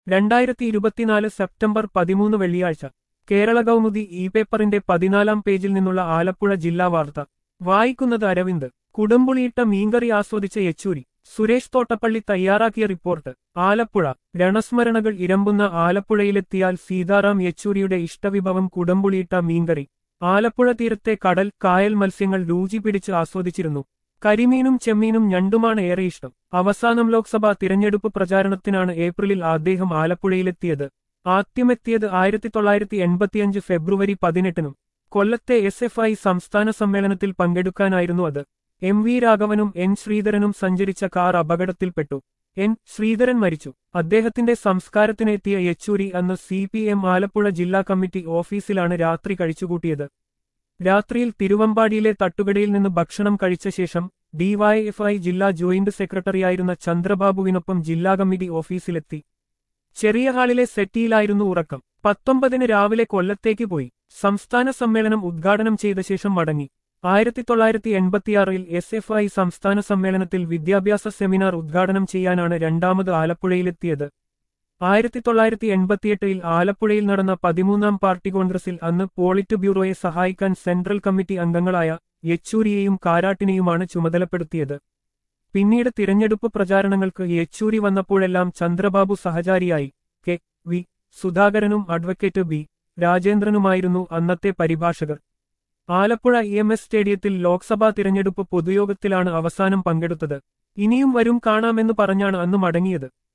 രണ്ടായിരത്തി ഇരുപത്തിനാല് സെപ്റ്റംബർ പതിമൂന്ന് വെള്ളിയാഴ്ച കേരള കൗമുദി ഇ പേപ്പറിന്റെ പതിനാലാം പേജിൽ നിന്നുള്ള ആലപ്പുഴ ജില്ലാ വാർത്ത വായിക്കുന്നത് അരവിന്ദ് കുടംപുളിയിട്ട മീൻകറി ആസ്വദിച്ച യെച്ചൂരി സുരേഷ് തോട്ടപ്പള്ളി തയ്യാറാക്കിയ റിപ്പോർട്ട് ആലപ്പുഴ രണസ്മരണകൾ ഇരമ്പുന്ന ആലപ്പുഴയിലെത്തിയാൽ സീതാറാം യെച്ചൂരിയുടെ ഇഷ്ടവിഭവം കുടംപുളിയിട്ട മീൻകറി ആലപ്പുഴ തീരത്തെ കടൽ കായൽ മത്സ്യങ്ങൾ രുചി പിടിച്ച് ആസ്വദിച്ചിരുന്നു കരിമീനും ചെമ്മീനും ഞണ്ടുമാണ് ഏറെ ഇഷ്ടം അവസാനം ലോക്സഭാ തിരഞ്ഞെടുപ്പ് പ്രചാരണത്തിനാണ് ഏപ്രിലിൽ അദ്ദേഹം ആലപ്പുഴയിലെത്തിയത് ആദ്യമെത്തിയത് ആയിരത്തി തൊള്ളായിരത്തി എൺപത്തിയഞ്ച് ഫെബ്രുവരി പതിനെട്ടിനും കൊല്ലത്തെ എസ് എഫ് ഐ സംസ്ഥാന സമ്മേളനത്തിൽ പങ്കെടുക്കാനായിരുന്നു അത് എം വി രാഘവനും എൻ ശ്രീധരനും സഞ്ചരിച്ച കാർ അപകടത്തിൽപ്പെട്ടു എൻ ശ്രീധരൻ മരിച്ചു അദ്ദേഹത്തിന്റെ സംസ്കാരത്തിനെത്തിയ യെച്ചൂരി അന്ന് സി പി എം ആലപ്പുഴ ജില്ലാ കമ്മിറ്റി ഓഫീസിലാണ് രാത്രി കഴിച്ചുകൂട്ടിയത് രാത്രിയിൽ തിരുവമ്പാടിയിലെ തട്ടുകടയിൽ നിന്ന് ഭക്ഷണം കഴിച്ച ശേഷം ഡിവൈഎഫ്ഐ ജില്ലാ ജോയിന്റ് സെക്രട്ടറിയായിരുന്ന ചന്ദ്രബാബുവിനൊപ്പം ജില്ലാ കമ്മിറ്റി ഓഫീസിലെത്തി ചെറിയ ഹാളിലെ സെറ്റിയിലായിരുന്നു ഉറക്കം പത്തൊമ്പതിന് രാവിലെ കൊല്ലത്തേക്ക് പോയി സംസ്ഥാന സമ്മേളനം ഉദ്ഘാടനം ചെയ്ത ശേഷം മടങ്ങി ആയിരത്തി തൊള്ളായിരത്തി എൺപത്തിയാറിൽ എസ് എഫ് ഐ സംസ്ഥാന സമ്മേളനത്തിൽ വിദ്യാഭ്യാസ സെമിനാർ ഉദ്ഘാടനം ചെയ്യാനാണ് രണ്ടാമത് ആലപ്പുഴയിലെത്തിയത് ആയിരത്തി തൊള്ളായിരത്തി എൺപത്തിയെട്ടിൽ ആലപ്പുഴയിൽ നടന്ന പതിമൂന്നാം പാർട്ടി കോൺഗ്രസിൽ അന്ന് പോളിറ്റ് ബ്യൂറോയെ സഹായിക്കാൻ സെൻട്രൽ കമ്മിറ്റി അംഗങ്ങളായ യെച്ചൂരിയെയും കാരാട്ടിനെയുമാണ് ചുമതലപ്പെടുത്തിയത് പിന്നീട് തിരഞ്ഞെടുപ്പ് പ്രചാരണങ്ങൾക്ക് യെച്ചൂരി വന്നപ്പോഴെല്ലാം ചന്ദ്രബാബു സഹചാരിയായി കെ വി സുധാകരനും അഡ്വക്കേറ്റ് ബി രാജേന്ദ്രനുമായിരുന്നു അന്നത്തെ പരിഭാഷകർ ആലപ്പുഴ ഇ എം എസ് സ്റ്റേഡിയത്തിൽ ലോക്സഭാ തിരഞ്ഞെടുപ്പ് പൊതുയോഗത്തിലാണ് അവസാനം പങ്കെടുത്തത് ഇനിയും വരും കാണാമെന്ന് പറഞ്ഞാണ് അന്ന് മടങ്ങിയത്